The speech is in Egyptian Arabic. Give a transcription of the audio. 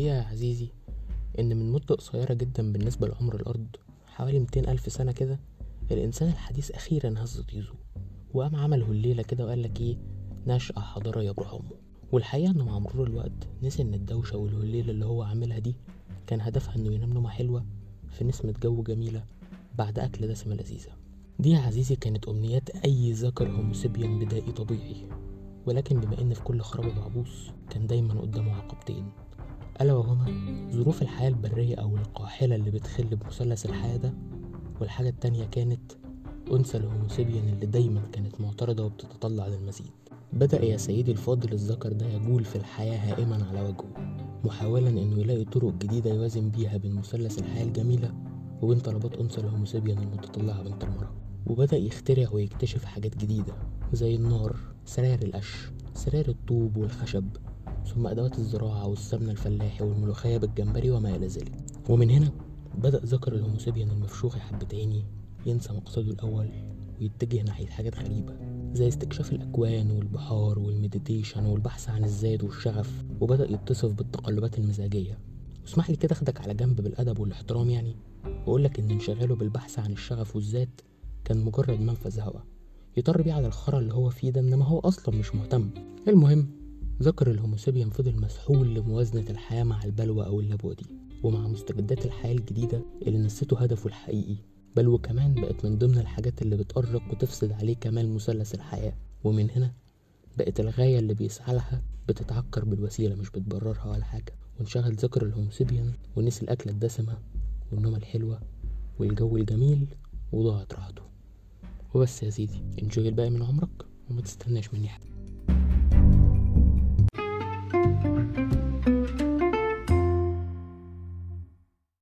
الحقيقة يا عزيزي إن من مدة قصيرة جدا بالنسبة لعمر الأرض حوالي 200 ألف سنة كده الإنسان الحديث أخيرا هز طيزه وقام عمل هليلة كده وقال لك إيه نشأة حضارية بروح أمه والحقيقة إنه مع مرور الوقت نسي إن الدوشة والهليلة اللي هو عاملها دي كان هدفها إنه ينام نومة حلوة في نسمة جو جميلة بعد أكل دسمة لذيذة دي يا عزيزي كانت أمنيات أي ذكر هوموسيبيان بدائي طبيعي ولكن بما إن في كل خراب بعبوس كان دايما قدامه عقبتين ألا وهما ظروف الحياة البرية أو القاحلة اللي بتخل بمثلث الحياة ده والحاجة التانية كانت أنثى الهوموسيبيان اللي دايما كانت معترضة وبتتطلع للمزيد بدأ يا سيدي الفاضل الذكر ده يجول في الحياة هائما على وجهه محاولا إنه يلاقي طرق جديدة يوازن بيها بين مثلث الحياة الجميلة وبين طلبات أنثى الهوموسيبيان المتطلعة بنت المرأة وبدأ يخترع ويكتشف حاجات جديدة زي النار سراير القش سراير الطوب والخشب ثم أدوات الزراعة والسمنة الفلاحي والملوخية بالجمبري وما إلى ذلك ومن هنا بدأ ذكر الهوموسيبيان المفشوخ حبتين ينسى مقصده الأول ويتجه ناحية حاجات غريبة زي استكشاف الأكوان والبحار والمديتيشن والبحث عن الذات والشغف وبدأ يتصف بالتقلبات المزاجية واسمح لي كده أخدك على جنب بالأدب والاحترام يعني وأقولك إن انشغاله بالبحث عن الشغف والذات كان مجرد منفذ هوا يطر بيه على الخرا اللي هو فيه ده إنما هو أصلا مش مهتم المهم ذكر الهوموسيبيان فضل مسحول لموازنة الحياة مع البلوى أو اللبوة دي ومع مستجدات الحياة الجديدة اللي نسيته هدفه الحقيقي بل وكمان بقت من ضمن الحاجات اللي بتأرق وتفسد عليه كمال مثلث الحياة ومن هنا بقت الغاية اللي بيسعى لها بتتعكر بالوسيلة مش بتبررها ولا حاجة وانشغل ذكر الهوموسيبيان ونسي الأكلة الدسمة والنومة الحلوة والجو الجميل وضاعت راحته وبس يا سيدي انجوي الباقي من عمرك وما تستناش مني حاجة